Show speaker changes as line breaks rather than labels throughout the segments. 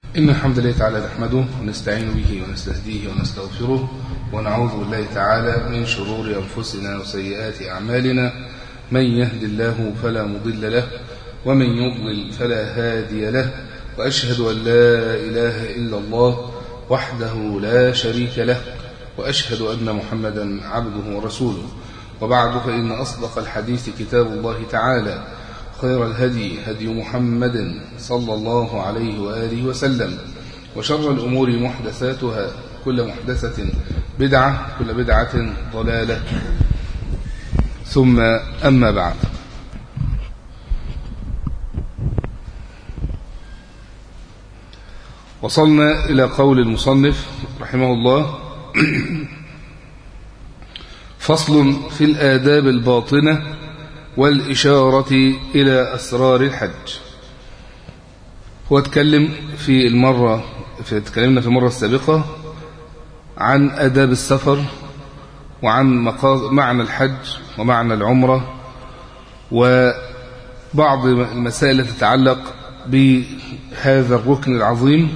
إن الحمد لله تعالى نحمده ونستعين به ونستهديه ونستغفره ونعوذ بالله تعالى من شرور أنفسنا وسيئات أعمالنا من يهد الله فلا مضل له ومن يضلل فلا هادي له وأشهد أن لا إله إلا الله وحده لا شريك له وأشهد أن محمدا عبده ورسوله وبعد فإن أصدق الحديث كتاب الله تعالى خير الهدي هدي محمد صلى الله عليه وآله وسلم وشر الأمور محدثاتها كل محدثة بدعة كل بدعة ضلالة ثم أما بعد وصلنا إلى قول المصنف رحمه الله فصل في الآداب الباطنة والإشارة إلى أسرار الحج هو اتكلم في المرة في تكلمنا في المرة السابقة عن أداب السفر وعن معنى الحج ومعنى العمرة وبعض المسائل التي تتعلق بهذا الركن العظيم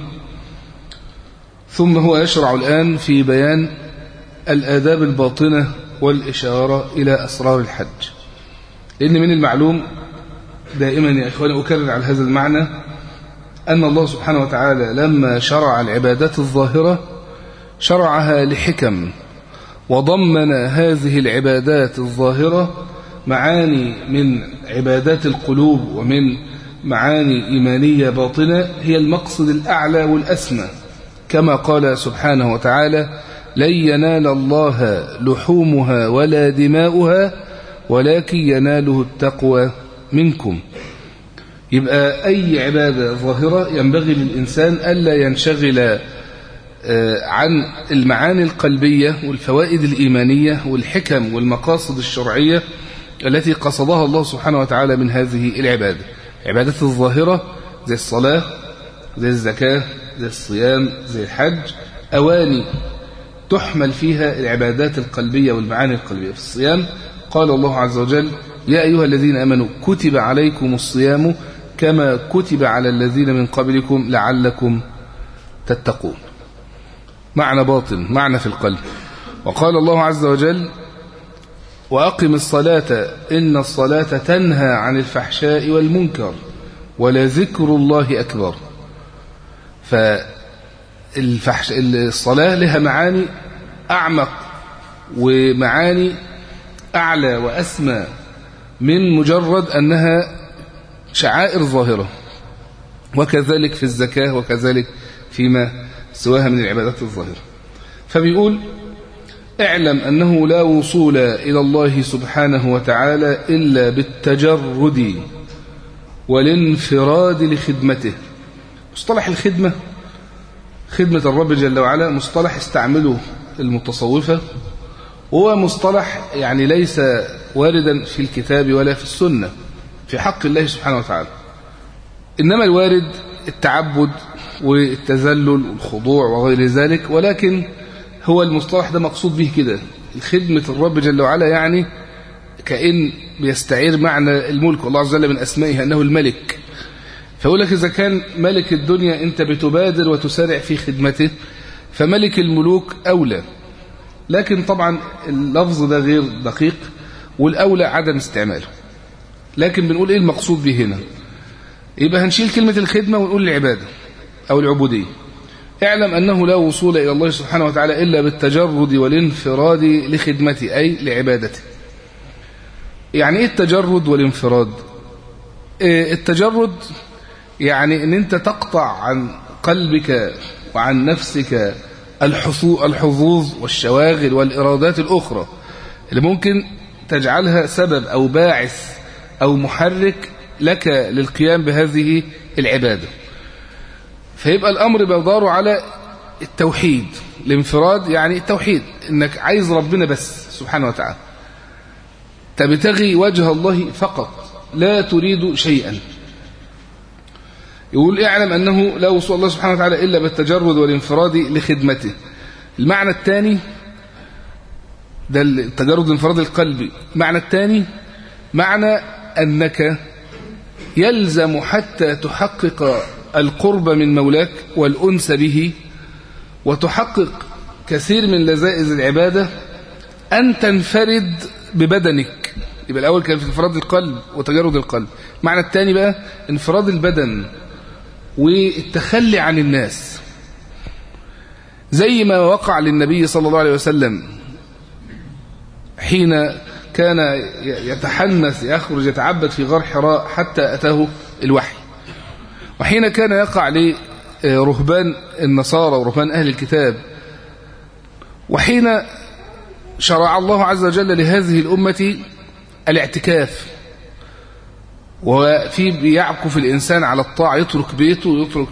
ثم هو يشرع الآن في بيان الآداب الباطنة والإشارة إلى أسرار الحج لأن من المعلوم دائما يا إخواني أكرر على هذا المعنى أن الله سبحانه وتعالى لما شرع العبادات الظاهرة شرعها لحكم وضمن هذه العبادات الظاهرة معاني من عبادات القلوب ومن معاني إيمانية باطنة هي المقصد الأعلى والأسمى كما قال سبحانه وتعالى لن ينال الله لحومها ولا دماؤها ولكن يناله التقوى منكم يبقى أي عبادة ظاهرة ينبغي للإنسان ألا ينشغل عن المعاني القلبية والفوائد الإيمانية والحكم والمقاصد الشرعية التي قصدها الله سبحانه وتعالى من هذه العبادة عبادات الظاهرة زي الصلاة زي الزكاة زي الصيام زي الحج أواني تحمل فيها العبادات القلبية والمعاني القلبية في الصيام قال الله عز وجل يا أيها الذين أمنوا كتب عليكم الصيام كما كتب على الذين من قبلكم لعلكم تتقون معنى باطن معنى في القلب وقال الله عز وجل وأقم الصلاة إن الصلاة تنهى عن الفحشاء والمنكر ولذكر الله أكبر فالفحش الصلاة لها معاني أعمق ومعاني أعلى وأسمى من مجرد أنها شعائر ظاهرة وكذلك في الزكاة وكذلك فيما سواها من العبادات الظاهرة فبيقول اعلم أنه لا وصول إلى الله سبحانه وتعالى إلا بالتجرد والانفراد لخدمته مصطلح الخدمة خدمة الرب جل وعلا مصطلح استعمله المتصوفة هو مصطلح يعني ليس واردا في الكتاب ولا في السنة في حق الله سبحانه وتعالى إنما الوارد التعبد والتذلل والخضوع وغير ذلك ولكن هو المصطلح ده مقصود به كده خدمة الرب جل وعلا يعني كأن بيستعير معنى الملك والله عز وجل من أسمائه أنه الملك فيقول لك إذا كان ملك الدنيا أنت بتبادر وتسارع في خدمته فملك الملوك أولى لكن طبعا اللفظ ده غير دقيق والأولى عدم استعماله لكن بنقول إيه المقصود به هنا يبقى هنشيل كلمة الخدمة ونقول العبادة أو العبودية اعلم أنه لا وصول إلى الله سبحانه وتعالى إلا بالتجرد والانفراد لخدمته أي لعبادته يعني إيه التجرد والانفراد إيه التجرد يعني أن أنت تقطع عن قلبك وعن نفسك الحظوظ والشواغل والإرادات الأخرى اللي ممكن تجعلها سبب أو باعث أو محرك لك للقيام بهذه العبادة فيبقى الأمر بيدار على التوحيد الانفراد يعني التوحيد انك عايز ربنا بس سبحانه وتعالى تبتغي وجه الله فقط لا تريد شيئا يقول اعلم أنه لا وصول الله سبحانه وتعالى إلا بالتجرد والانفراد لخدمته المعنى الثاني ده التجرد الانفراد القلبي المعنى الثاني معنى أنك يلزم حتى تحقق القرب من مولاك والأنس به وتحقق كثير من لذائذ العبادة أن تنفرد ببدنك يبقى الأول كان في انفراد القلب وتجرد القلب معنى الثاني بقى انفراد البدن والتخلي عن الناس زي ما وقع للنبي صلى الله عليه وسلم حين كان يتحنث يخرج يتعبد في غار حراء حتى أتاه الوحي وحين كان يقع لرهبان النصارى ورهبان أهل الكتاب وحين شرع الله عز وجل لهذه الأمة الاعتكاف وفي يعكف الإنسان على الطاعة يترك بيته ويترك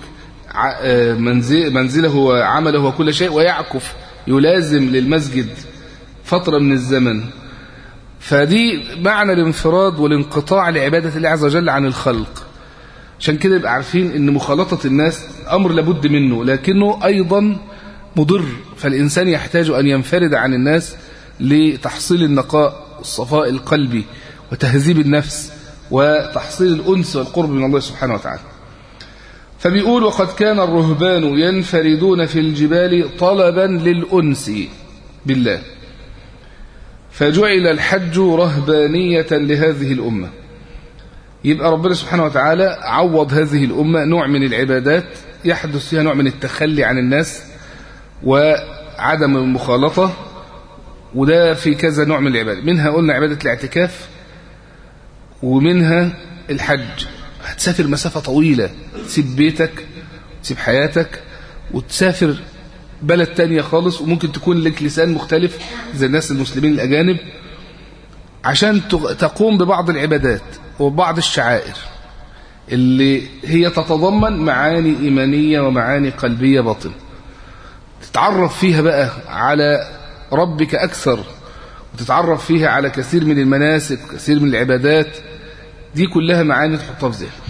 منزله وعمله وكل شيء ويعكف يلازم للمسجد فترة من الزمن فدي معنى الانفراد والانقطاع لعبادة الله عز وجل عن الخلق عشان كده يبقى عارفين ان مخالطة الناس امر لابد منه لكنه ايضا مضر فالانسان يحتاج ان ينفرد عن الناس لتحصيل النقاء والصفاء القلبي وتهذيب النفس وتحصيل الأنس والقرب من الله سبحانه وتعالى فبيقول وقد كان الرهبان ينفردون في الجبال طلبا للأنس بالله فجعل الحج رهبانية لهذه الأمة يبقى ربنا سبحانه وتعالى عوض هذه الأمة نوع من العبادات يحدث فيها نوع من التخلي عن الناس وعدم المخالطة وده في كذا نوع من العبادة منها قلنا عبادة الاعتكاف ومنها الحج هتسافر مسافة طويلة تسيب بيتك تسيب حياتك وتسافر بلد تانية خالص وممكن تكون لك لسان مختلف زي الناس المسلمين الأجانب عشان تقوم ببعض العبادات وبعض الشعائر اللي هي تتضمن معاني إيمانية ومعاني قلبية باطنة تتعرف فيها بقى على ربك أكثر وتتعرف فيها على كثير من المناسك وكثير من العبادات دي كلها معاني تحطها في ذهنك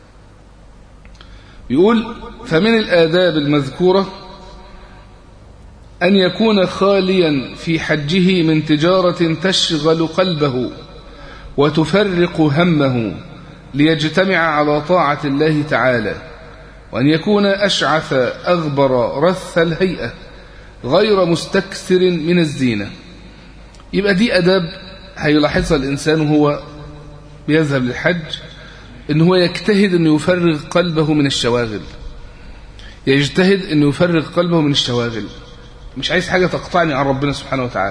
يقول فمن الآداب المذكورة أن يكون خاليا في حجه من تجارة تشغل قلبه وتفرق همه ليجتمع على طاعة الله تعالى وأن يكون أشعث أغبر رث الهيئة غير مستكثر من الزينة يبقى دي أداب هيلاحظها الإنسان وهو بيذهب للحج إن هو يجتهد أنه يفرغ قلبه من الشواغل يجتهد أنه يفرغ قلبه من الشواغل مش عايز حاجة تقطعني عن ربنا سبحانه وتعالى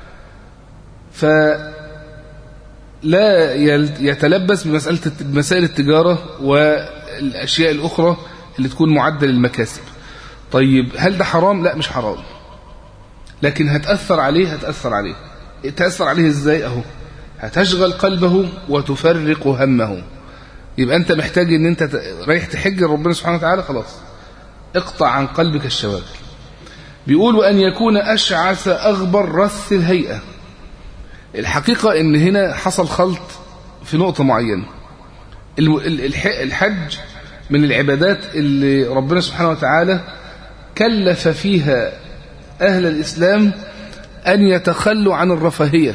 فلا يتلبس بمسألة مسائل التجارة والأشياء الأخرى اللي تكون معدة للمكاسب طيب هل ده حرام؟ لا مش حرام لكن هتأثر عليه هتأثر عليه تأثر عليه ازاي اهو هتشغل قلبه وتفرق همه يبقى انت محتاج ان انت رايح تحج ربنا سبحانه وتعالى خلاص اقطع عن قلبك الشواغل بيقول وأن يكون أشعث أغبر رث الهيئة الحقيقة ان هنا حصل خلط في نقطة معينة الحج من العبادات اللي ربنا سبحانه وتعالى كلف فيها أهل الإسلام أن يتخلوا عن الرفاهية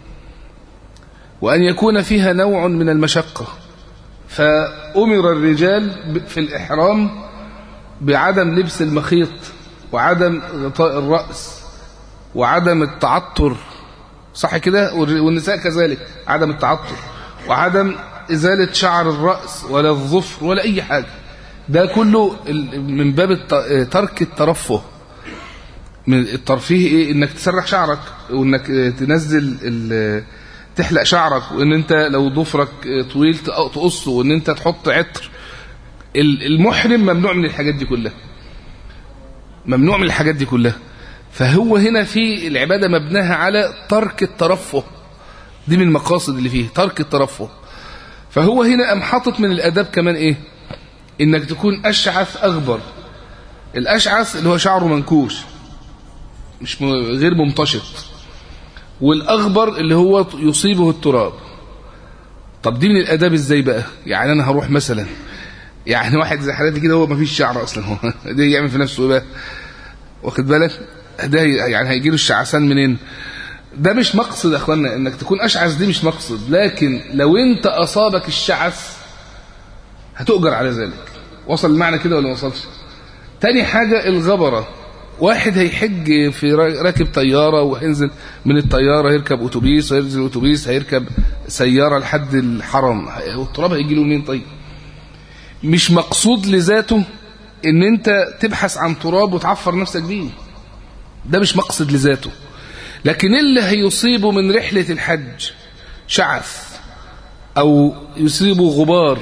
وأن يكون فيها نوع من المشقة فأمر الرجال في الإحرام بعدم لبس المخيط وعدم غطاء الرأس وعدم التعطر صح كده والنساء كذلك عدم التعطر وعدم إزالة شعر الرأس ولا الظفر ولا أي حاجة ده كله من باب ترك الترفه من الترفيه ايه انك تسرح شعرك وانك تنزل تحلق شعرك وان انت لو ضفرك طويل تقصه وان انت تحط عطر المحرم ممنوع من الحاجات دي كلها ممنوع من الحاجات دي كلها فهو هنا في العبادة مبناها على ترك الترفه دي من المقاصد اللي فيه ترك الترفه فهو هنا أم حاطط من الأداب كمان إيه إنك تكون أشعث أغبر الأشعث اللي هو شعره منكوش مش غير ممتشط والأغبر اللي هو يصيبه التراب طب دي من الأداب إزاي بقى يعني أنا هروح مثلا يعني واحد زي حالاتي كده هو ما فيش شعر أصلا هو ده يعمل في نفسه إيه بقى واخد بالك ده يعني هيجي له الشعثان منين ده مش مقصد يا اخوانا انك تكون اشعث دي مش مقصد لكن لو انت اصابك الشعث هتؤجر على ذلك وصل المعنى كده ولا ما وصلش تاني حاجة الغبرة واحد هيحج في را- راكب طيارة وهينزل من الطيارة هيركب أتوبيس وينزل أتوبيس هيركب سيارة لحد الحرم هي- والتراب هيجي له منين طيب مش مقصود لذاته ان انت تبحث عن تراب وتعفر نفسك بيه ده مش مقصد لذاته لكن اللي هيصيبه من رحلة الحج شعث أو يصيبه غبار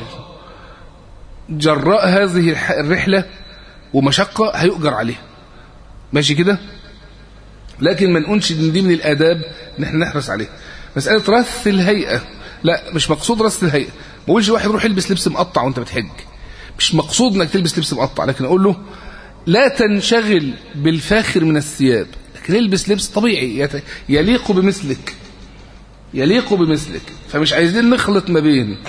جراء هذه الح- الرحلة ومشقة هيؤجر عليها ماشي كده لكن ما نقولش ان دي من الآداب ان احنا نحرص عليها مسألة رث الهيئة لا مش مقصود رث الهيئة ما بقولش واحد روح يلبس لبس مقطع وانت بتحج مش مقصود انك تلبس لبس مقطع لكن اقول له لا تنشغل بالفاخر من الثياب لكن البس لبس طبيعي يت- يليق بمثلك يليق بمثلك فمش عايزين نخلط ما بين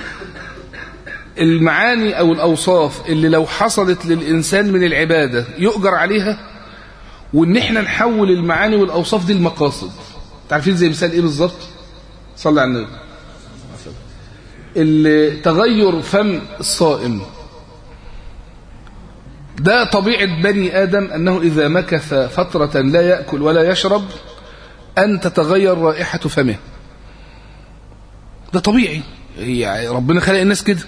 المعاني او الاوصاف اللي لو حصلت للانسان من العباده يؤجر عليها وان احنا نحول المعاني والاوصاف دي لمقاصد تعرفين زي مثال ايه بالظبط صلى على النبي ال- تغير فم الصائم ده طبيعة بني آدم أنه إذا مكث فترة لا يأكل ولا يشرب أن تتغير رائحة فمه ده طبيعي يعني ربنا خلق الناس كده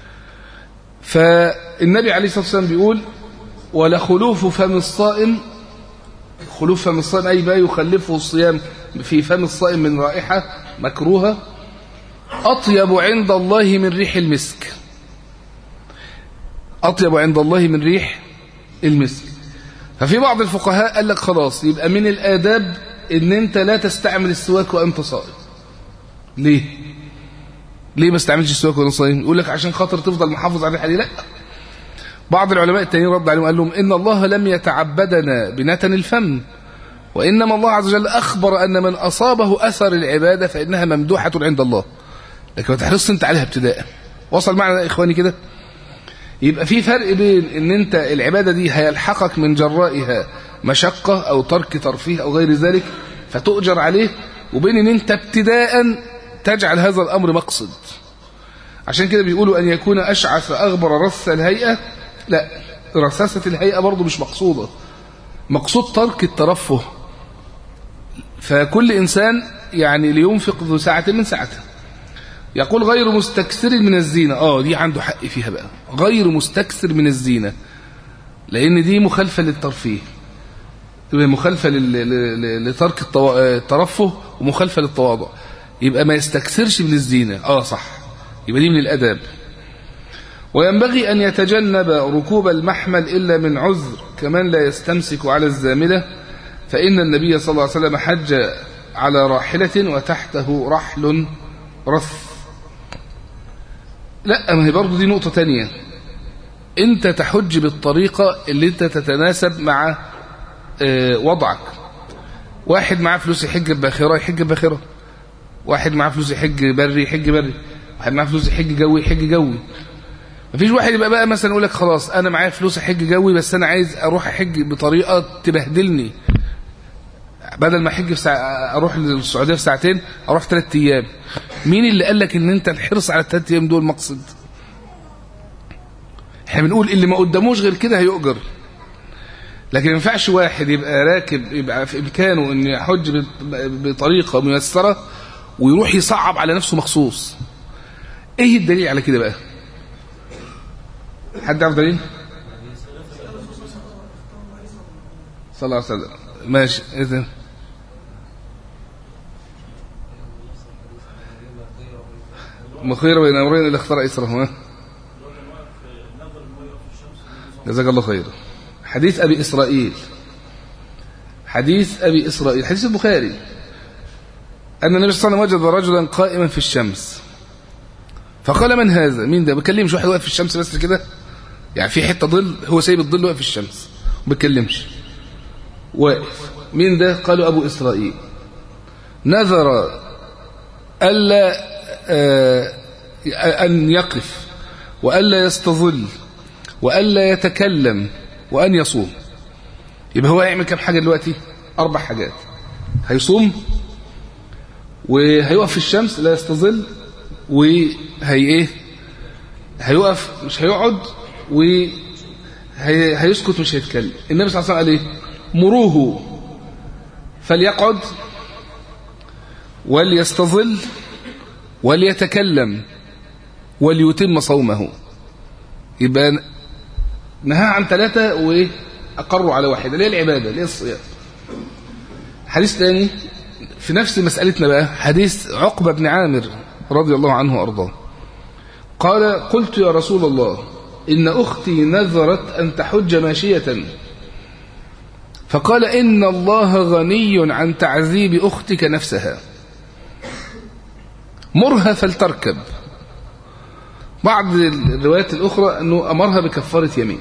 فالنبي عليه الصلاة والسلام بيقول ولخلوف فم الصائم خلوف فم الصائم أي ما يخلفه الصيام في فم الصائم من رائحة مكروهة أطيب عند الله من ريح المسك أطيب عند الله من ريح المسك ففي بعض الفقهاء قال لك خلاص يبقى من الآداب ان انت لا تستعمل السواك وانت صائم ليه ليه ما استعملش السواك وانت صائم يقول لك عشان خاطر تفضل محافظ على الريحه دي لا بعض العلماء التانيين رد عليهم قال لهم ان الله لم يتعبدنا بنتن الفم وانما الله عز وجل اخبر ان من اصابه اثر العباده فانها ممدوحه عند الله لكن ما تحرصش انت عليها ابتداء وصل معنا يا اخواني كده يبقى في فرق بين ان انت العبادة دي هيلحقك من جرائها مشقة او ترك ترفيه او غير ذلك فتؤجر عليه وبين ان انت ابتداء تجعل هذا الامر مقصد عشان كده بيقولوا ان يكون اشعث اغبر رث الهيئة لا رثاثة الهيئة برضو مش مقصودة مقصود ترك الترفه فكل انسان يعني لينفق ذو ساعة من ساعته يقول غير مستكثر من الزينة اه دي عنده حق فيها بقى غير مستكثر من الزينة لأن دي مخالفة للترفيه تبقى مخالفة لل- لل- لترك التوا- الترفه ومخالفة للتواضع يبقى ما يستكثرش من الزينة اه صح يبقى دي من الأداب وينبغي أن يتجنب ركوب المحمل إلا من عذر كمان لا يستمسك على الزاملة فإن النبي صلى الله عليه وسلم حج على راحلة وتحته رحل رث لا ما هي برضه دي نقطة تانية انت تحج بالطريقة اللي انت تتناسب مع آه، وضعك واحد معاه فلوس يحج بباخرة يحج بباخرة واحد معاه فلوس يحج بري يحج بري واحد معاه فلوس يحج جوي يحج جوي مفيش واحد يبقى بقى مثلا يقول لك خلاص انا معايا فلوس احج جوي بس انا عايز اروح احج بطريقة تبهدلني بدل ما احج في ساعة اروح للسعوديه في ساعتين اروح ثلاث ايام مين اللي قال لك ان انت الحرص على الثلاث ايام دول مقصد احنا بنقول اللي ما قداموش غير كده هيؤجر لكن ما ينفعش واحد يبقى راكب يبقى في امكانه ان يحج بط- بطريقه ميسره ويروح يصعب على نفسه مخصوص ايه الدليل على كده بقى حد يعرف دليل صلى الله عليه وسلم ماشي اذن مخير بين امرين اللي اختار ايسرهما جزاك الله خير حديث ابي اسرائيل حديث ابي اسرائيل حديث البخاري ان النبي صلى الله عليه وسلم وجد رجلا قائما في الشمس فقال من هذا مين ده بيكلمش واحد واقف في الشمس بس كده يعني في حته ظل هو سايب الظل واقف في الشمس وما بيتكلمش واقف مين ده قالوا ابو اسرائيل نذر الا آه، ان يقف والا يستظل والا يتكلم وان يصوم يبقى هو هيعمل كام حاجه دلوقتي اربع حاجات هيصوم وهيقف في الشمس لا يستظل وهي ايه هيقف مش هيقعد وهيسكت مش هيتكلم النبي صلى الله عليه وسلم قال ايه مروه فليقعد وليستظل وليتكلم وليتم صومه يبقى نهى عن ثلاثة وإيه أقروا على واحدة ليه العبادة ليه الصيام حديث ثاني في نفس مسألتنا بقى حديث عقبة بن عامر رضي الله عنه وأرضاه قال قلت يا رسول الله إن أختي نذرت أن تحج ماشية فقال إن الله غني عن تعذيب أختك نفسها مرها فلتركب بعض الروايات الأخرى أنه أمرها بكفارة يمين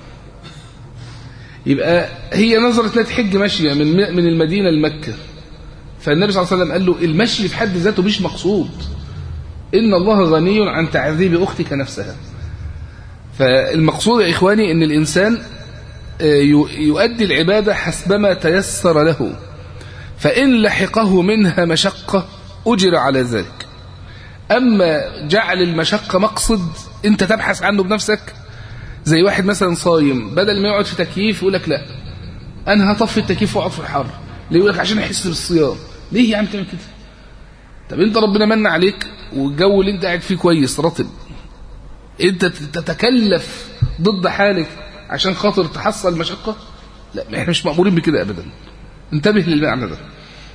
يبقى هي نظرت انها تحج ماشية من من المدينة لمكة فالنبي صلى الله عليه وسلم قال له المشي في حد ذاته مش مقصود إن الله غني عن تعذيب أختك نفسها فالمقصود يا إخواني أن الإنسان يؤدي العبادة حسبما تيسر له فإن لحقه منها مشقة أجر على ذلك أما جعل المشقة مقصد أنت تبحث عنه بنفسك زي واحد مثلا صايم بدل ما يقعد في تكييف يقول لك لا أنا هطفي التكييف وأقعد في الحر ليه يقول لك عشان أحس بالصيام ليه يا عم تعمل كده طب أنت ربنا من عليك والجو اللي أنت قاعد فيه كويس رطب أنت تتكلف ضد حالك عشان خاطر تحصل مشقة لا احنا مش مأمورين بكده أبدا انتبه للمعنى ده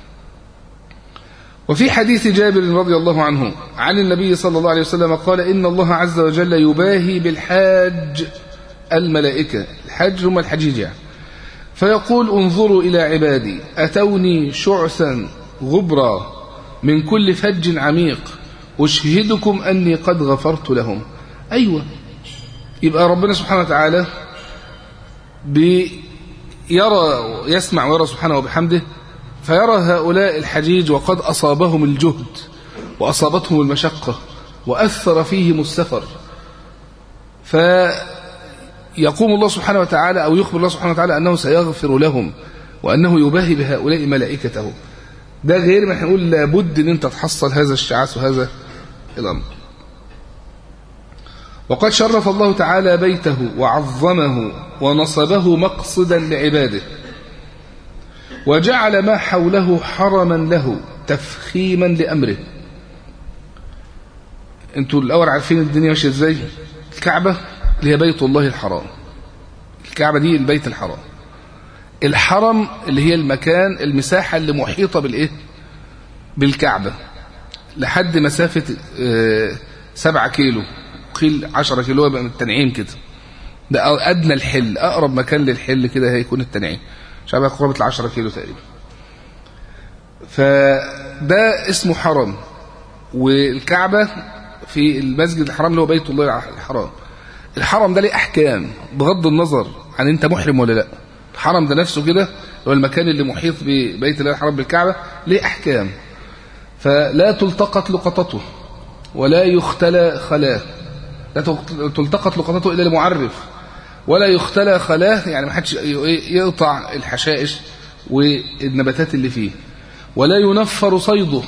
وفي حديث جابر رضي الله عنه عن النبي صلى الله عليه وسلم قال إن الله عز وجل يباهي بالحاج الملائكة الحاج هم الحجيج يعني فيقول انظروا إلى عبادي أتوني شعثا غبرا من كل فج عميق أشهدكم أني قد غفرت لهم أيوة يبقى ربنا سبحانه وتعالى يرى يسمع ويرى سبحانه وبحمده فيرى هؤلاء الحجيج وقد أصابهم الجهد وأصابتهم المشقة وأثر فيهم السفر فيقوم الله سبحانه وتعالى أو يخبر الله سبحانه وتعالى أنه سيغفر لهم وأنه يباهي بهؤلاء ملائكته ده غير ما نقول لابد أن أنت تحصل هذا الشعاث وهذا الأمر وقد شرف الله تعالى بيته وعظمه ونصبه مقصدا لعباده وجعل ما حوله حرما له تفخيما لأمره انتوا الأول عارفين الدنيا ماشيه ازاي الكعبة اللي هي بيت الله الحرام الكعبة دي البيت الحرام الحرم اللي هي المكان المساحة اللي محيطة بالإيه بالكعبة لحد مسافة سبعة كيلو قيل عشرة كيلو يبقى من التنعيم كده ده أدنى الحل أقرب مكان للحل كده هيكون التنعيم مش عارف قرابة العشرة كيلو تقريبا فده اسمه حرم والكعبة في المسجد الحرام اللي هو بيت الله الحرام الحرم ده ليه أحكام بغض النظر عن أنت محرم ولا لا الحرم ده نفسه كده هو المكان اللي محيط ببيت الله الحرام بالكعبة ليه أحكام فلا تلتقط لقطته ولا يختلى خلاه لا تلتقط لقطته إلا لمعرف ولا يختلى خلاه يعني ما حدش يقطع الحشائش والنباتات اللي فيه ولا ينفر صيده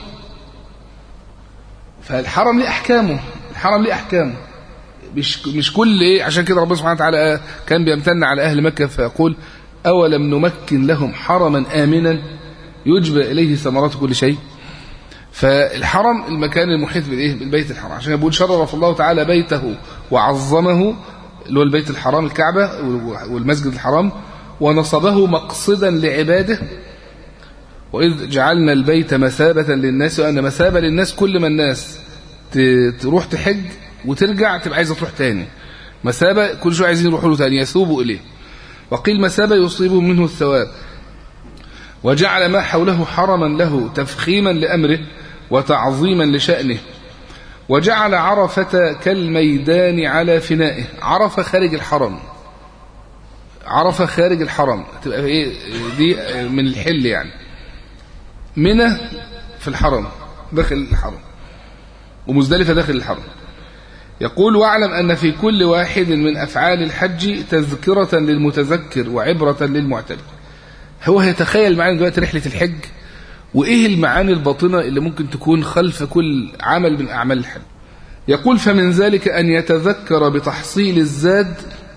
فالحرم ليه أحكامه الحرم ليه أحكامه مش مش كل ايه عشان كده ربنا سبحانه وتعالى كان بيمتن على اهل مكه فيقول اولم نمكن لهم حرما امنا يجبى اليه ثمرات كل شيء فالحرم المكان المحيط بالايه بالبيت الحرام عشان يقول شرف الله تعالى بيته وعظمه اللي هو البيت الحرام الكعبه والمسجد الحرام ونصبه مقصدا لعباده واذ جعلنا البيت مثابه للناس وان مثابه للناس كل ما الناس تروح تحج وترجع تبقى عايزه تروح تاني مثابه كل شويه عايزين يروحوا له تاني يثوبوا اليه وقيل مثابه يصيبهم منه الثواب وجعل ما حوله حرما له تفخيما لامره وتعظيما لشانه وجعل عرفة كالميدان على فنائه عرفة خارج الحرم عرفة خارج الحرم تبقى ايه دي من الحل يعني منى في الحرم داخل الحرم ومزدلفة داخل الحرم يقول واعلم أن في كل واحد من أفعال الحج تذكرة للمتذكر وعبرة للمعتبر هو هيتخيل معانا دلوقتي رحلة الحج وإيه المعاني الباطنة اللي ممكن تكون خلف كل عمل من أعمال الحج يقول فمن ذلك أن يتذكر بتحصيل الزاد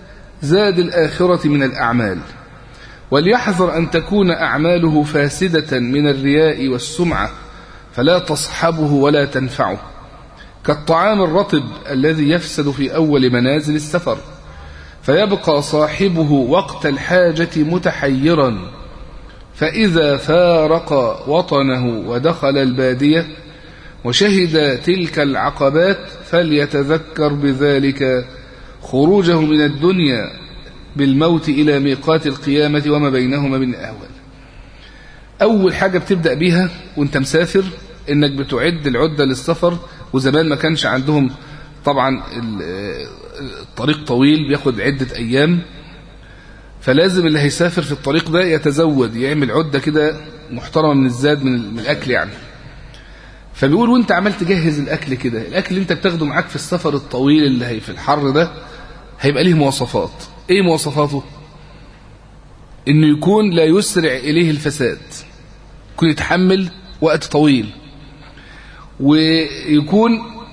زاد الآخرة من الأعمال وليحذر أن تكون أعماله فاسدة من الرياء والسمعة فلا تصحبه ولا تنفعه كالطعام الرطب الذي يفسد في أول منازل السفر فيبقى صاحبه وقت الحاجة متحيرا فإذا فارق وطنه ودخل البادية وشهد تلك العقبات فليتذكر بذلك خروجه من الدنيا بالموت إلى ميقات القيامة وما بينهما من أهوال أول حاجة بتبدأ بيها وانت مسافر انك بتعد العدة للسفر وزمان ما كانش عندهم طبعا الطريق طويل بياخد عدة أيام فلازم اللي هيسافر في الطريق ده يتزود يعمل عدة كده محترمة من الزاد من الأكل يعني فبيقول وانت عمال تجهز الأكل كده الأكل اللي انت بتاخده معاك في السفر الطويل اللي هي في الحر ده هيبقى ليه مواصفات ايه مواصفاته انه يكون لا يسرع اليه الفساد يكون يتحمل وقت طويل ويكون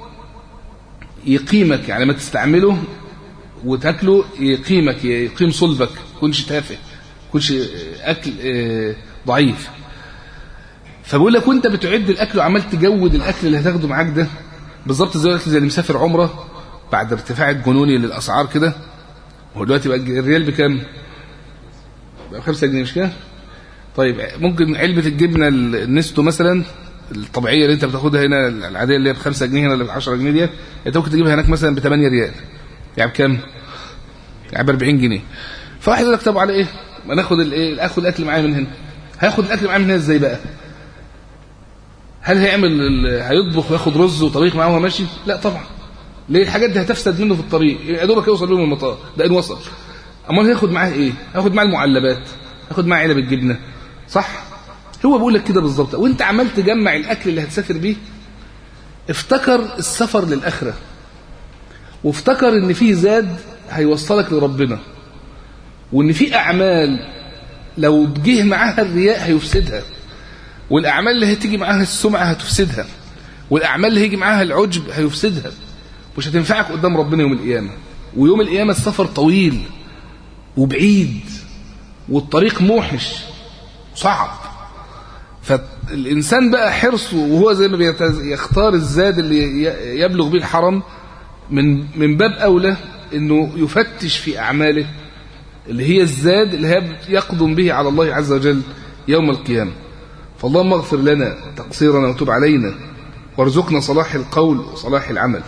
يقيمك يعني ما تستعمله وتاكله يقيمك يقيم صلبك كنش تافه كنش اكل ضعيف فبقول لك وانت بتعد الاكل وعمال تجود الاكل اللي هتاخده معاك ده بالظبط زي الاكل زي اللي مسافر عمره بعد ارتفاع الجنوني للاسعار كده هو دلوقتي بقى الريال بكام بقى 5 جنيه مش كده طيب ممكن علبه الجبنه النستو مثلا الطبيعيه اللي انت بتاخدها هنا العاديه اللي هي ب 5 جنيه هنا اللي ب 10 جنيه ديت انت ممكن تجيبها هناك مثلا ب 8 ريال يعني بكام يعني ب 40 جنيه فواحد يقول لك طب على ايه ما ناخد الايه اخد الاكل معايا من هنا هياخد الاكل معايا من هنا ازاي بقى هل هيعمل هيطبخ وياخد رز وطبيخ معاه وهو ماشي لا طبعا ليه الحاجات دي هتفسد منه في الطريق يا دوبك يوصل بيهم المطار ده ان وصل امال هياخد معاه ايه هياخد معاه المعلبات هياخد معاه علب الجبنه صح هو بيقول لك كده بالظبط وانت عمال تجمع الاكل اللي هتسافر بيه افتكر السفر للاخره وافتكر ان في زاد هيوصلك لربنا وان في اعمال لو جه معاها الرياء هيفسدها والاعمال اللي هتيجي معاها السمعه هتفسدها والاعمال اللي هيجي معاها العجب هيفسدها مش هتنفعك قدام ربنا يوم القيامه ويوم القيامه السفر طويل وبعيد والطريق موحش صعب فالإنسان بقى حرصه وهو زي ما يختار الزاد اللي يبلغ به الحرم من من باب أولى أنه يفتش في أعماله اللي هي الزاد اللي هي يقدم به على الله عز وجل يوم القيامة فاللهم اغفر لنا تقصيرنا وتب علينا وارزقنا صلاح القول وصلاح العمل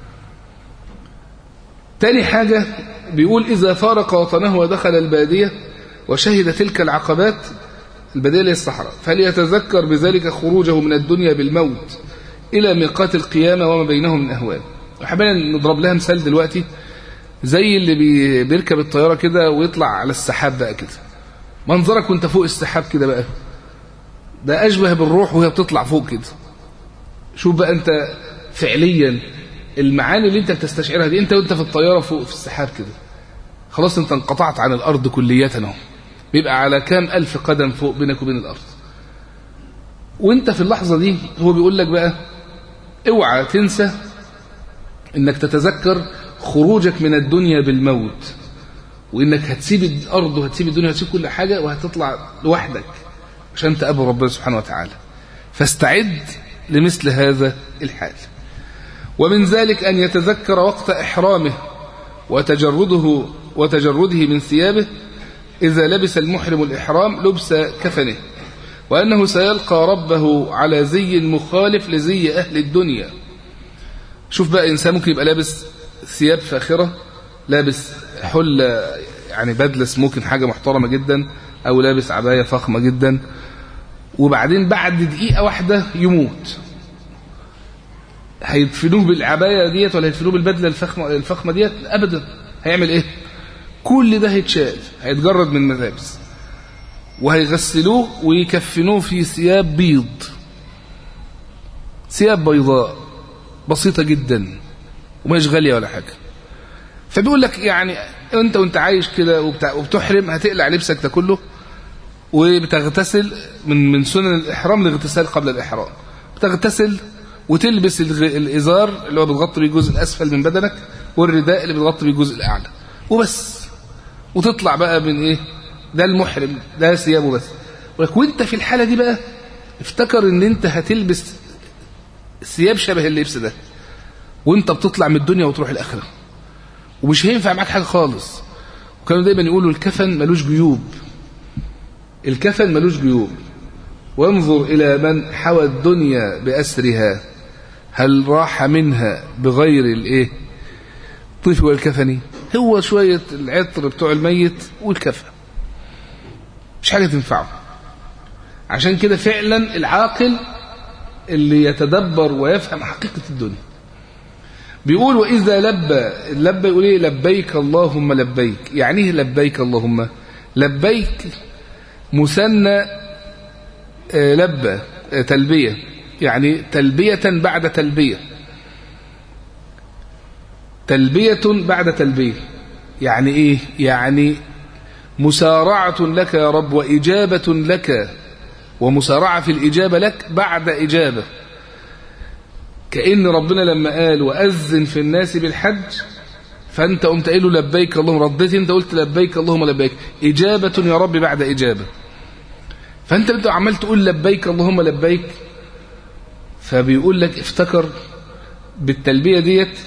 تاني حاجة بيقول إذا فارق وطنه ودخل البادية وشهد تلك العقبات البديل للصحراء فليتذكر بذلك خروجه من الدنيا بالموت إلى ميقات القيامة وما بينهم من أهوال وحبينا نضرب لها مثال دلوقتي زي اللي بي بيركب الطيارة كده ويطلع على السحاب بقى كده منظرك وانت فوق السحاب كده بقى ده أشبه بالروح وهي بتطلع فوق كده شوف بقى انت فعليا المعاني اللي انت بتستشعرها دي انت وانت في الطيارة فوق في السحاب كده خلاص انت انقطعت عن الأرض كلية اهو بيبقى على كام ألف قدم فوق بينك وبين الأرض وانت في اللحظة دي هو بيقول لك بقى اوعى تنسى انك تتذكر خروجك من الدنيا بالموت وانك هتسيب الأرض وهتسيب الدنيا وهتسيب كل حاجة وهتطلع لوحدك عشان تقابل ربنا سبحانه وتعالى فاستعد لمثل هذا الحال ومن ذلك أن يتذكر وقت إحرامه وتجرده وتجرده من ثيابه إذا لبس المحرم الإحرام لبس كفنه وأنه سيلقى ربه على زي مخالف لزي أهل الدنيا شوف بقى إنسان ممكن يبقى لابس ثياب فاخرة لابس حلة يعني بدلة ممكن حاجة محترمة جدا أو لابس عباية فخمة جدا وبعدين بعد دقيقة واحدة يموت هيدفنوه بالعباية ديت ولا هيدفنوه بالبدلة الفخمة, الفخمة ديت أبدا هيعمل إيه كل ده هيتشال هيتجرد من ملابس وهيغسلوه ويكفنوه في ثياب بيض ثياب بيضاء بسيطة جدا ومش غالية ولا حاجة فبيقول لك يعني انت وانت عايش كده وبتحرم هتقلع لبسك ده كله وبتغتسل من من سنن الإحرام الاغتسال قبل الإحرام بتغتسل وتلبس الإزار اللي هو بتغطي بيه الجزء الأسفل من بدنك والرداء اللي بتغطي بيه الجزء الأعلى وبس وتطلع بقى من ايه ده المحرم ده ثيابه بس وانت في الحالة دي بقى افتكر ان انت هتلبس ثياب شبه اللبس ده وانت بتطلع من الدنيا وتروح الاخره ومش هينفع معاك حاجه خالص وكانوا دايما يقولوا الكفن ملوش جيوب الكفن ملوش جيوب وانظر الى من حوى الدنيا باسرها هل راح منها بغير الايه الطيف والكفن هو شويه العطر بتوع الميت والكفن مش حاجه تنفعه عشان كده فعلا العاقل اللي يتدبر ويفهم حقيقه الدنيا بيقول وإذا لبى لبى يقول إيه لبيك اللهم لبيك يعني إيه لبيك اللهم لبيك مثنى آه لبى آه تلبية يعني تلبية بعد تلبية تلبية بعد تلبية يعني إيه يعني مسارعة لك يا رب وإجابة لك ومسارعة في الإجابة لك بعد إجابة كأن ربنا لما قال وأذن في الناس بالحج فأنت قمت قايل له لبيك اللهم رديت أنت قلت لبيك اللهم لبيك إجابة يا رب بعد إجابة فأنت بتبقى عمال تقول لبيك اللهم لبيك فبيقول لك افتكر بالتلبية ديت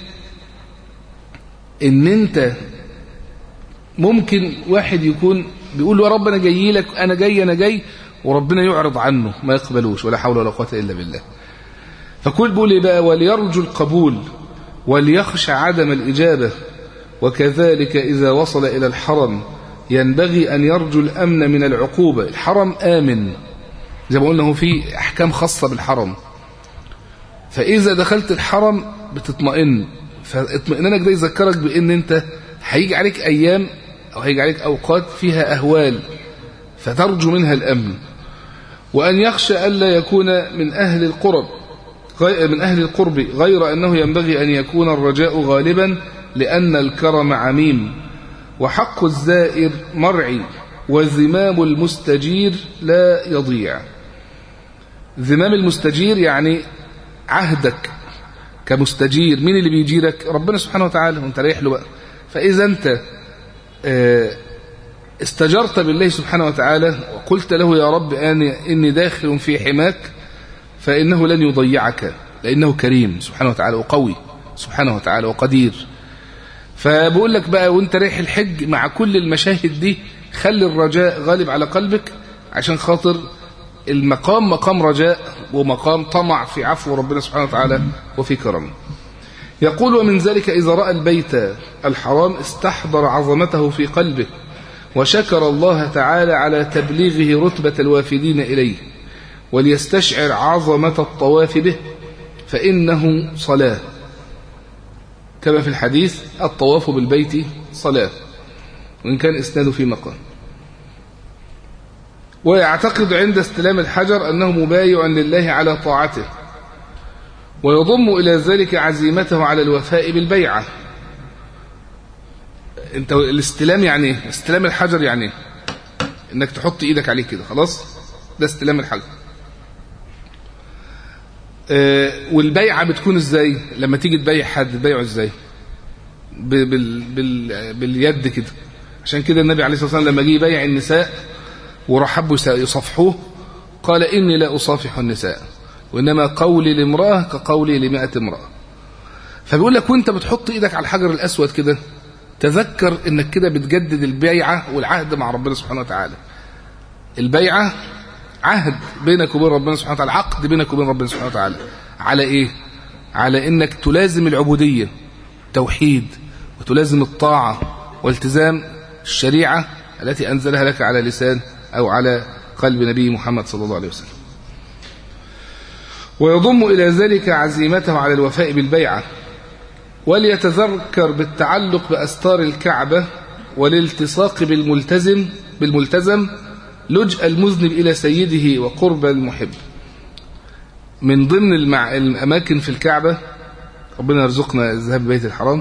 ان انت ممكن واحد يكون بيقول له يا رب انا جاي لك انا جاي انا جاي وربنا يعرض عنه ما يقبلوش ولا حول ولا قوه الا بالله فكل بيقول ايه بقى وليرجو القبول وليخشى عدم الإجابة وكذلك إذا وصل إلى الحرم ينبغي أن يرجو الأمن من العقوبة الحرم آمن زي ما قلنا هو في أحكام خاصة بالحرم فإذا دخلت الحرم بتطمئن فاطمئنانك ده يذكرك بأن أنت هيجي عليك أيام أو هيجي عليك أوقات فيها أهوال فترجو منها الأمن وأن يخشى ألا يكون من أهل القرب من أهل القرب غير أنه ينبغي أن يكون الرجاء غالبا لأن الكرم عميم وحق الزائر مرعي وزمام المستجير لا يضيع زمام المستجير يعني عهدك كمستجير مين اللي بيجيرك ربنا سبحانه وتعالى وانت رايح له بقى فإذا أنت استجرت بالله سبحانه وتعالى وقلت له يا رب أني إني داخل في حماك فإنه لن يضيعك لأنه كريم سبحانه وتعالى وقوي سبحانه وتعالى وقدير فبقول لك بقى وانت رايح الحج مع كل المشاهد دي خلي الرجاء غالب على قلبك عشان خاطر المقام مقام رجاء ومقام طمع في عفو ربنا سبحانه وتعالى وفي كرمه يقول ومن ذلك إذا رأى البيت الحرام استحضر عظمته في قلبه وشكر الله تعالى على تبليغه رتبة الوافدين إليه وليستشعر عظمة الطواف به فإنه صلاة كما في الحديث الطواف بالبيت صلاة وإن كان إسناده في مقام ويعتقد عند استلام الحجر أنه مبايع لله على طاعته ويضم إلى ذلك عزيمته على الوفاء بالبيعة انت الاستلام يعني ايه استلام الحجر يعني ايه انك تحط ايدك عليه كده خلاص ده استلام الحجر آه والبيعة بتكون ازاي لما تيجي تبيع حد تبيعه ازاي بال بال باليد كده عشان كده النبي عليه الصلاة والسلام لما جه يبيع النساء ورحبوا يصفحوه قال إني لا أصافح النساء وإنما قولي لامرأة كقولي لمائة امرأة فبيقول لك وانت بتحط ايدك على الحجر الأسود كده تذكر انك كده بتجدد البيعة والعهد مع ربنا سبحانه وتعالى البيعة عهد بينك وبين ربنا سبحانه وتعالى عقد بينك وبين ربنا سبحانه وتعالى على ايه على انك تلازم العبودية توحيد وتلازم الطاعة والتزام الشريعة التي أنزلها لك على لسان أو على قلب نبي محمد صلى الله عليه وسلم ويضم إلى ذلك عزيمته على الوفاء بالبيعة وليتذكر بالتعلق بأستار الكعبة والالتصاق بالملتزم بالملتزم لجأ المذنب إلى سيده وقرب المحب من ضمن المع... الأماكن في الكعبة ربنا يرزقنا الذهاب ببيت الحرام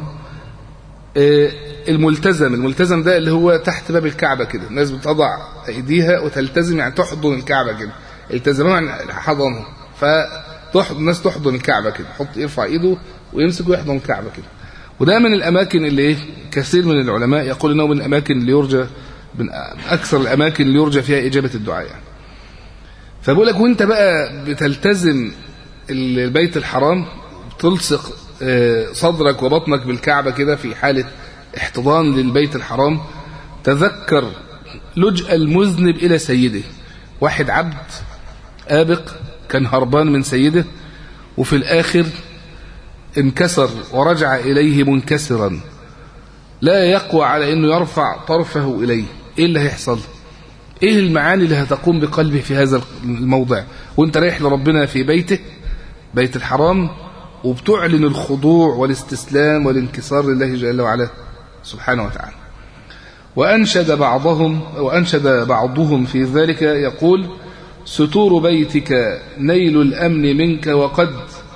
الملتزم الملتزم ده اللي هو تحت باب الكعبة كده الناس بتضع أيديها وتلتزم يعني تحضن الكعبة كده التزموا يعني حضنهم فتحضن الناس تحضن الكعبة كده حط يرفع ايده ويمسك ويحضن الكعبة كده وده من الأماكن اللي إيه كثير من العلماء يقول إنه من الأماكن اللي يرجى من أكثر الأماكن اللي يرجى فيها إجابة الدعاء يعني فبقول لك وانت بقى بتلتزم البيت الحرام تلصق صدرك وبطنك بالكعبة كده في حالة احتضان للبيت الحرام تذكر لجأ المذنب إلى سيده واحد عبد آبق كان هربان من سيده وفي الآخر انكسر ورجع إليه منكسرا لا يقوى على أنه يرفع طرفه إليه إيه اللي هيحصل إيه المعاني اللي هتقوم بقلبه في هذا الموضع وانت رايح لربنا في بيته بيت الحرام وبتعلن الخضوع والاستسلام والانكسار لله جل وعلا سبحانه وتعالى وأنشد بعضهم وأنشد بعضهم في ذلك يقول ستور بيتك نيل الأمن منك وقد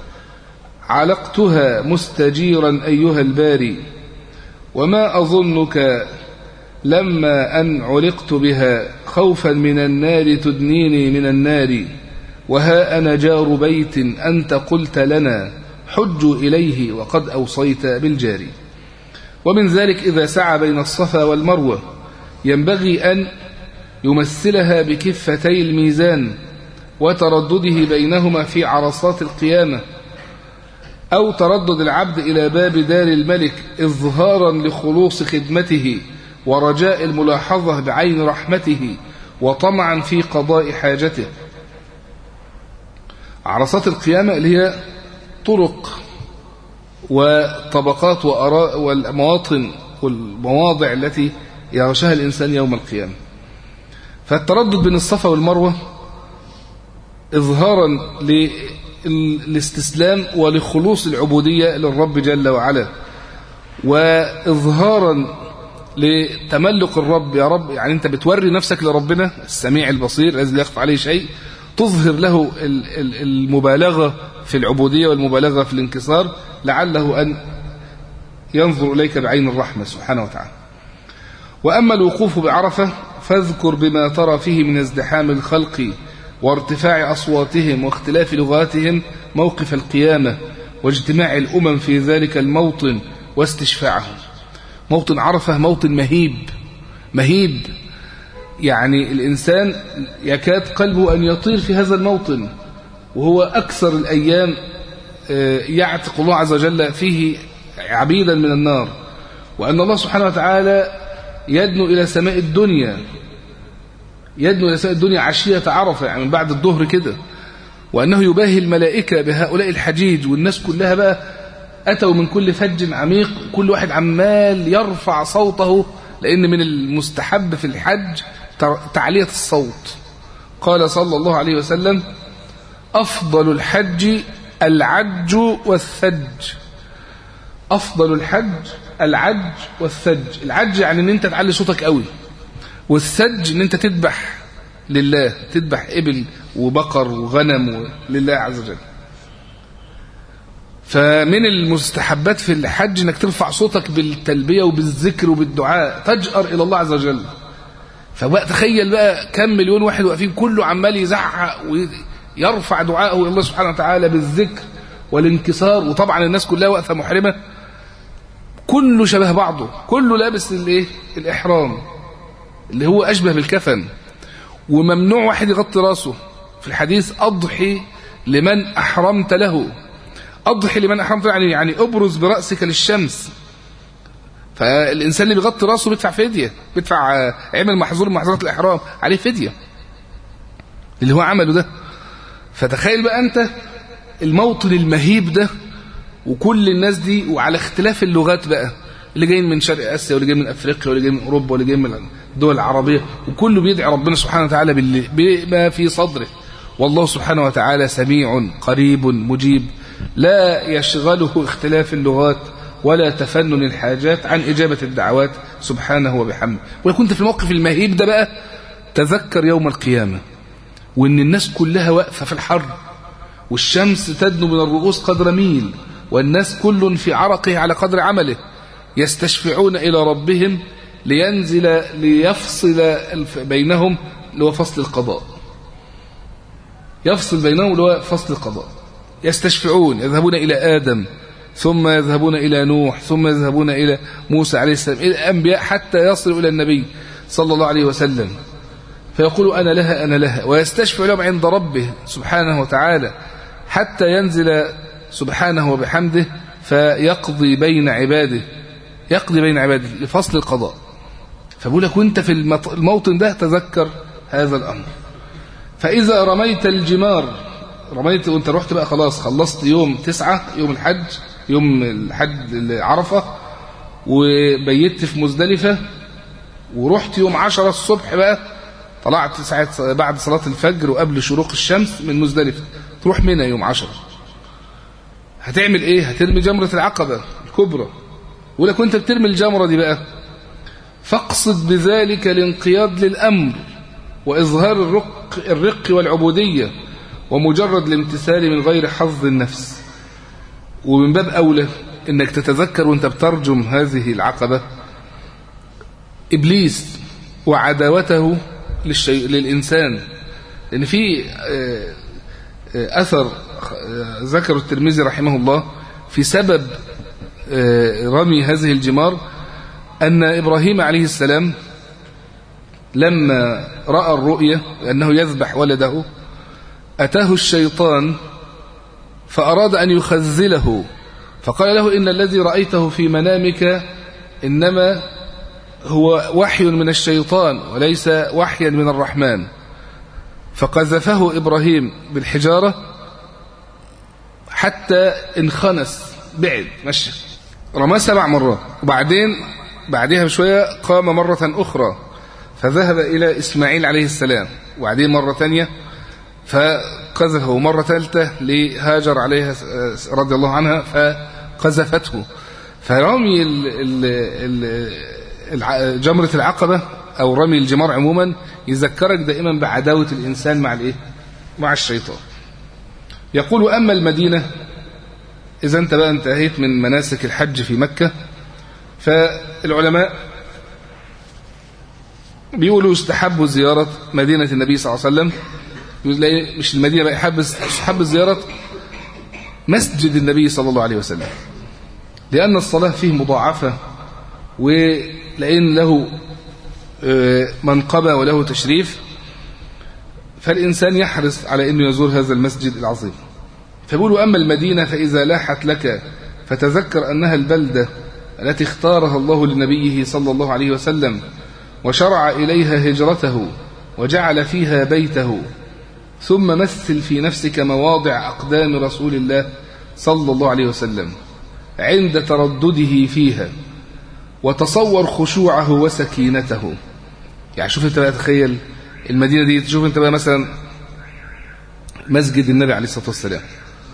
علقتها مستجيرا أيها الباري وما أظنك لما أن علقت بها خوفا من النار تدنيني من النار وها أنا جار بيت أنت قلت لنا حجوا إليه وقد أوصيت بالجاري ومن ذلك إذا سعى بين الصفا والمروة ينبغي أن يمثلها بكفتي الميزان وتردده بينهما في عرصات القيامة أو تردد العبد إلى باب دار الملك إظهارا لخلوص خدمته ورجاء الملاحظة بعين رحمته وطمعا في قضاء حاجته عرصات القيامة اللي هي طرق وطبقات وأراء والمواطن والمواضع التي يغشاها الإنسان يوم القيامة فالتردد بين الصفا والمروة إظهارا للاستسلام ولخلوص العبودية للرب جل وعلا وإظهارا لتملك الرب يا رب يعني أنت بتوري نفسك لربنا السميع البصير الذي لا يخفى عليه شيء تظهر له المبالغة في العبودية والمبالغة في الانكسار لعله أن ينظر إليك بعين الرحمة سبحانه وتعالى وأما الوقوف بعرفة فاذكر بما ترى فيه من ازدحام الخلق وارتفاع أصواتهم واختلاف لغاتهم موقف القيامة واجتماع الأمم في ذلك الموطن واستشفاعهم موطن عرفة موطن مهيب مهيب يعني الإنسان يكاد قلبه أن يطير في هذا الموطن وهو أكثر الأيام يعتق الله عز وجل فيه عبيدا من النار وأن الله سبحانه وتعالى يدنو إلى سماء الدنيا يدنو إلى سماء الدنيا عشية عرفة يعني من بعد الظهر كده وأنه يباهي الملائكة بهؤلاء الحجيج والناس كلها بقى أتوا من كل فج عميق كل واحد عمال يرفع صوته لأن من المستحب في الحج تعلية الصوت قال صلى الله عليه وسلم أفضل الحج العج والثج أفضل الحج العج والثج العج يعني ان انت تعلي صوتك قوي والثج ان انت تذبح لله تذبح ابل وبقر وغنم لله عز وجل فمن المستحبات في الحج انك ترفع صوتك بالتلبية وبالذكر وبالدعاء تجأر الى الله عز وجل فبقى تخيل بقى كم مليون واحد واقفين كله عمال يزعق ويرفع دعاءه الى الله سبحانه وتعالى بالذكر والانكسار وطبعا الناس كلها واقفه محرمه كله شبه بعضه كله لابس الايه الاحرام اللي هو اشبه بالكفن وممنوع واحد يغطي راسه في الحديث اضحي لمن احرمت له اضحي لمن احرمت له يعني يعني ابرز براسك للشمس فالانسان اللي بيغطي راسه بيدفع فديه بيدفع عمل محظور من محظورات الاحرام عليه فديه اللي هو عمله ده فتخيل بقى انت الموطن المهيب ده وكل الناس دي وعلى اختلاف اللغات بقى اللي جايين من شرق اسيا واللي جاي من افريقيا واللي جاي من اوروبا واللي جاي من الدول العربيه وكله بيدعي ربنا سبحانه وتعالى بما في صدره والله سبحانه وتعالى سميع قريب مجيب لا يشغله اختلاف اللغات ولا تفنن الحاجات عن إجابة الدعوات سبحانه وبحمده وكنت في الموقف المهيب ده بقى تذكر يوم القيامة وإن الناس كلها واقفة في الحر والشمس تدنو من الرؤوس قدر ميل والناس كل في عرقه على قدر عمله يستشفعون إلى ربهم لينزل ليفصل بينهم لهو فصل القضاء يفصل بينهم لهو فصل القضاء يستشفعون يذهبون إلى آدم ثم يذهبون إلى نوح ثم يذهبون إلى موسى عليه السلام إلى الأنبياء حتى يصلوا إلى النبي صلى الله عليه وسلم فيقول أنا لها أنا لها ويستشفع لهم عند ربه سبحانه وتعالى حتى ينزل سبحانه وبحمده فيقضي بين عباده يقضي بين عباده لفصل القضاء فبقول لك وانت في الموطن ده تذكر هذا الأمر فإذا رميت الجمار رميت وانت رحت بقى خلاص خلصت يوم تسعة يوم الحج يوم الحج عرفة وبيت في مزدلفة ورحت يوم عشرة الصبح بقى طلعت ساعة بعد صلاة الفجر وقبل شروق الشمس من مزدلفة تروح منى يوم عشرة هتعمل ايه هترمي جمرة العقبة الكبرى ولك وانت بترمي الجمرة دي بقى فاقصد بذلك الانقياد للأمر وإظهار الرق, الرق والعبودية ومجرد الامتثال من غير حظ النفس ومن باب أولى انك تتذكر وانت بترجم هذه العقبة إبليس وعداوته للشي... للإنسان لأن في أثر ذكر الترمذي رحمه الله في سبب رمي هذه الجمار أن إبراهيم عليه السلام لما رأى الرؤية أنه يذبح ولده أتاه الشيطان فأراد أن يخذله فقال له إن الذي رأيته في منامك إنما هو وحي من الشيطان وليس وحيا من الرحمن فقذفه إبراهيم بالحجارة حتى انخنس بعد مشي رماه سبع مرات وبعدين بعدها بشوية قام مرة أخرى فذهب إلى إسماعيل عليه السلام وبعدين مرة ثانية فقذفه مرة ثالثة لهاجر عليها رضي الله عنها فقذفته فرمي ال ال جمرة العقبة أو رمي الجمار عموما يذكرك دائما بعداوة الإنسان مع الإيه؟ مع الشيطان يقول أما المدينة إذا أنت بقى انتهيت من مناسك الحج في مكة فالعلماء بيقولوا استحبوا زيارة مدينة النبي صلى الله عليه وسلم مش المدينة بقى يحب استحب زيارة مسجد النبي صلى الله عليه وسلم لأن الصلاة فيه مضاعفة ولأن له منقبة وله تشريف فالإنسان يحرص على أنه يزور هذا المسجد العظيم فبيقولوا أما المدينة فإذا لاحت لك فتذكر أنها البلدة التي اختارها الله لنبيه صلى الله عليه وسلم وشرع إليها هجرته وجعل فيها بيته ثم مثل في نفسك مواضع أقدام رسول الله صلى الله عليه وسلم عند تردده فيها وتصور خشوعه وسكينته يعني شوف انت بقى تخيل المدينة دي تشوف انت بقى مثلا مسجد النبي عليه الصلاة والسلام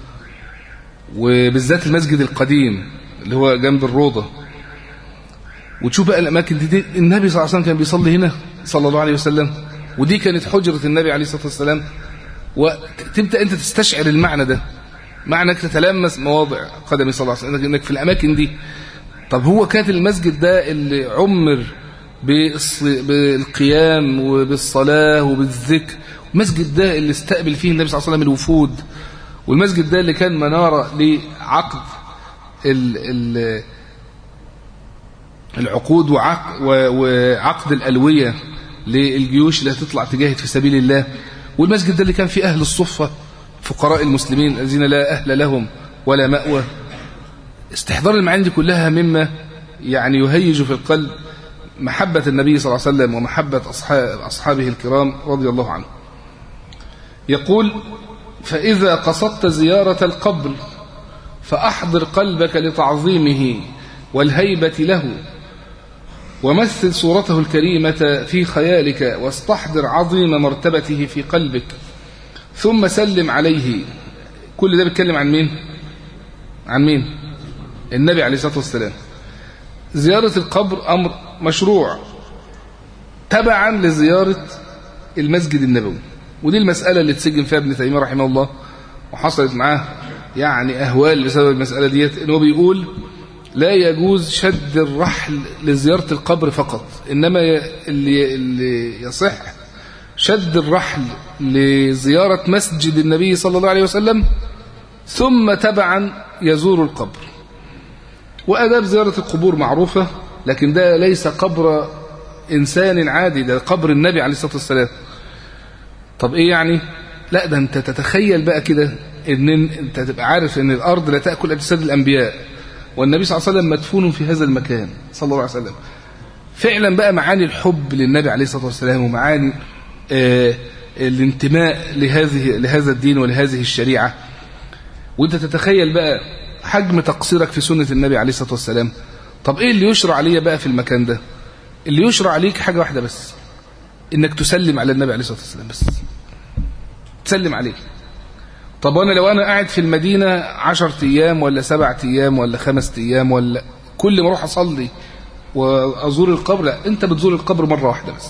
وبالذات المسجد القديم اللي هو جنب الروضة وتشوف بقى الأماكن دي, دي النبي صلى الله عليه وسلم كان بيصلي هنا صلى الله عليه وسلم ودي كانت حجرة النبي عليه الصلاة والسلام وتبدأ أنت تستشعر المعنى ده معنى انك تتلمس مواضع قدمي صلى الله عليه وسلم انك في الأماكن دي طب هو كانت المسجد ده اللي عمر بالقيام وبالصلاة وبالذكر المسجد ده اللي استقبل فيه النبي صلى الله عليه وسلم الوفود والمسجد ده اللي كان منارة لعقد ال ال العقود وعقد الألوية للجيوش اللي هتطلع تجاهد في سبيل الله والمسجد ده اللي كان فيه أهل الصفة فقراء المسلمين الذين لا أهل لهم ولا مأوى استحضار المعاني دي كلها مما يعني يهيج في القلب محبة النبي صلى الله عليه وسلم ومحبة أصحاب أصحابه الكرام رضي الله عنه يقول فإذا قصدت زيارة القبر فأحضر قلبك لتعظيمه والهيبة له ومثل صورته الكريمة في خيالك واستحضر عظيم مرتبته في قلبك ثم سلم عليه كل ده بيتكلم عن مين عن مين النبي عليه الصلاة والسلام زيارة القبر أمر مشروع تبعا لزيارة المسجد النبوي ودي المسألة اللي تسجن فيها ابن تيمية رحمه الله وحصلت معاه يعني أهوال بسبب المسألة ديت إنه بيقول لا يجوز شد الرحل لزيارة القبر فقط إنما اللي, اللي يصح شد الرحل لزيارة مسجد النبي صلى الله عليه وسلم ثم تبعا يزور القبر وأداب زيارة القبور معروفة لكن ده ليس قبر إنسان عادي ده قبر النبي عليه الصلاة والسلام طب إيه يعني لا ده أنت تتخيل بقى كده إن أنت تبقى عارف إن الأرض لا تأكل أجساد الأنبياء والنبي صلى الله عليه وسلم مدفون في هذا المكان صلى الله عليه وسلم فعلا بقى معاني الحب للنبي عليه الصلاة والسلام ومعاني آه الانتماء لهذه لهذا الدين ولهذه الشريعة وانت تتخيل بقى حجم تقصيرك في سنة النبي عليه الصلاة والسلام طب ايه اللي يشرع عليا بقى في المكان ده اللي يشرع عليك حاجة واحدة بس انك تسلم على النبي عليه الصلاة والسلام بس تسلم عليه طب وانا لو انا قاعد في المدينة عشر ايام ولا سبعة ايام ولا خمس ايام ولا كل ما اروح اصلي وازور القبر لا انت بتزور القبر مرة واحدة بس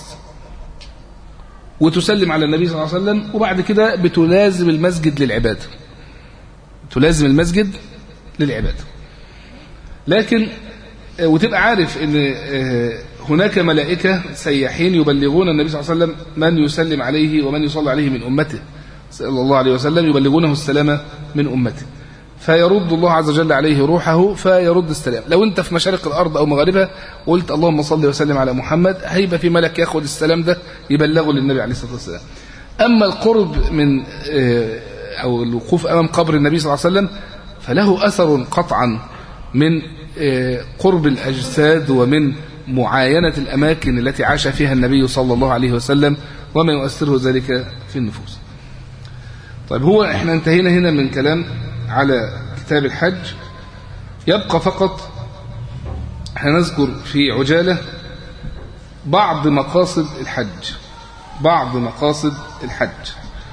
وتسلم على النبي صلى الله عليه وسلم وبعد كده بتلازم المسجد للعبادة تلازم المسجد للعبادة لكن وتبقى عارف ان هناك ملائكة سياحين يبلغون النبي صلى الله عليه وسلم من يسلم عليه ومن يصلي عليه من أمته صلى الله عليه وسلم يبلغونه السلام من أمته فيرد الله عز وجل عليه روحه فيرد السلام لو انت في مشارق الأرض أو مغاربها وقلت اللهم صل وسلم على محمد هيبقى في ملك ياخد السلام ده يبلغه للنبي عليه الصلاة والسلام أما القرب من أو الوقوف أمام قبر النبي صلى الله عليه وسلم فله أثر قطعا من قرب الأجساد ومن معاينة الأماكن التي عاش فيها النبي صلى الله عليه وسلم وما يؤثره ذلك في النفوس طيب هو احنا انتهينا هنا من كلام على كتاب الحج يبقى فقط هنذكر في عجالة بعض مقاصد الحج بعض مقاصد الحج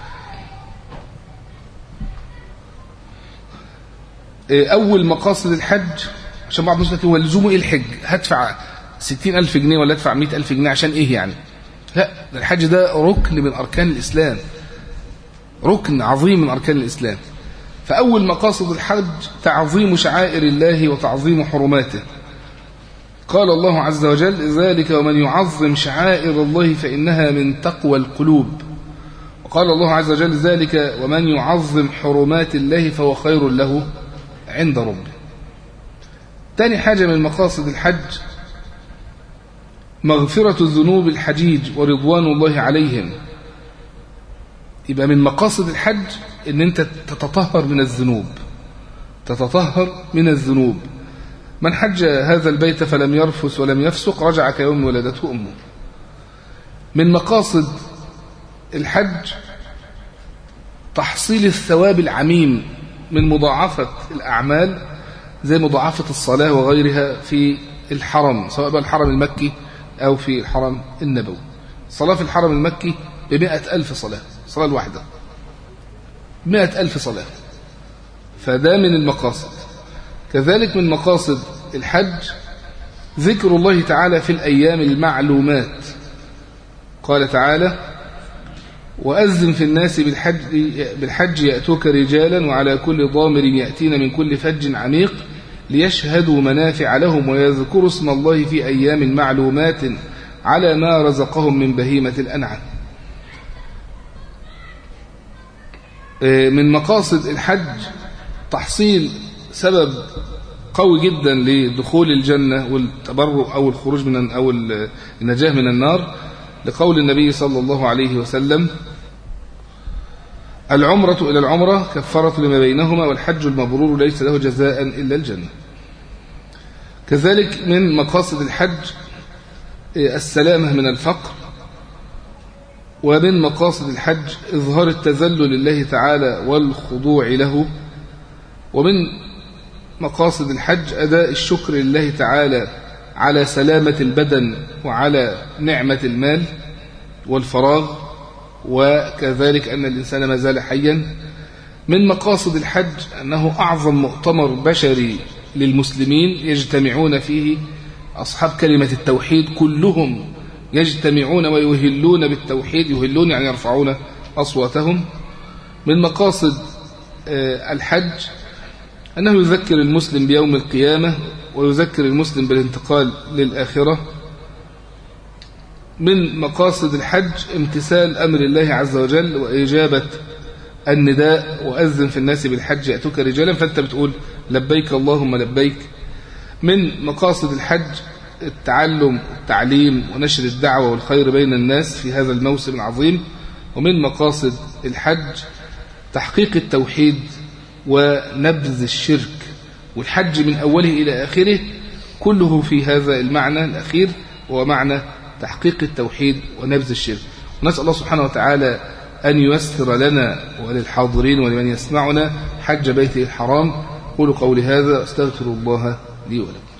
أول مقاصد الحج عشان بعض الناس هو لزومه إيه الحج هدفع ستين ألف جنيه ولا أدفع مئة ألف جنيه عشان إيه يعني لا الحج ده ركن من أركان الإسلام ركن عظيم من أركان الإسلام فأول مقاصد الحج تعظيم شعائر الله وتعظيم حرماته قال الله عز وجل ذلك ومن يعظم شعائر الله فإنها من تقوى القلوب وقال الله عز وجل ذلك ومن يعظم حرمات الله فهو خير له عند ربه تاني حاجة من مقاصد الحج مغفرة الذنوب الحجيج ورضوان الله عليهم يبقى من مقاصد الحج ان انت تتطهر من الذنوب تتطهر من الذنوب من حج هذا البيت فلم يرفث ولم يفسق رجع كيوم ولدته امه من مقاصد الحج تحصيل الثواب العميم من مضاعفة الأعمال زي مضاعفة الصلاة وغيرها في الحرم سواء بقى الحرم المكي أو في الحرم النبوي الصلاة في الحرم المكي بمئة ألف صلاة الصلاة الواحدة مئة ألف صلاة فده من المقاصد كذلك من مقاصد الحج ذكر الله تعالى في الأيام المعلومات قال تعالى وأذن في الناس بالحج, بالحج يأتوك رجالا وعلى كل ضامر يأتين من كل فج عميق ليشهدوا منافع لهم ويذكروا اسم الله في أيام معلومات على ما رزقهم من بهيمة الأنعام من مقاصد الحج تحصيل سبب قوي جدا لدخول الجنة والتبرؤ أو الخروج من أو النجاة من النار لقول النبي صلى الله عليه وسلم العمرة إلى العمرة كفارة لما بينهما والحج المبرور ليس له جزاء إلا الجنة كذلك من مقاصد الحج السلامة من الفقر ومن مقاصد الحج إظهار التذلل لله تعالى والخضوع له ومن مقاصد الحج أداء الشكر لله تعالى على سلامة البدن وعلى نعمة المال والفراغ وكذلك أن الإنسان ما زال حيا من مقاصد الحج أنه أعظم مؤتمر بشري للمسلمين يجتمعون فيه أصحاب كلمة التوحيد كلهم يجتمعون ويهلون بالتوحيد يهلون يعني يرفعون أصواتهم من مقاصد الحج أنه يذكر المسلم بيوم القيامة ويذكر المسلم بالانتقال للآخرة من مقاصد الحج امتثال أمر الله عز وجل وإجابة النداء وأذن في الناس بالحج يأتوك رجالا فأنت بتقول لبيك اللهم لبيك من مقاصد الحج التعلم التعليم ونشر الدعوة والخير بين الناس في هذا الموسم العظيم ومن مقاصد الحج تحقيق التوحيد ونبذ الشرك والحج من أوله إلى آخره كله في هذا المعنى الأخير وهو معنى تحقيق التوحيد ونبذ الشرك ونسأل الله سبحانه وتعالى أن ييسر لنا وللحاضرين ولمن يسمعنا حج بيته الحرام قولوا قولي هذا استغفر الله لي ولكم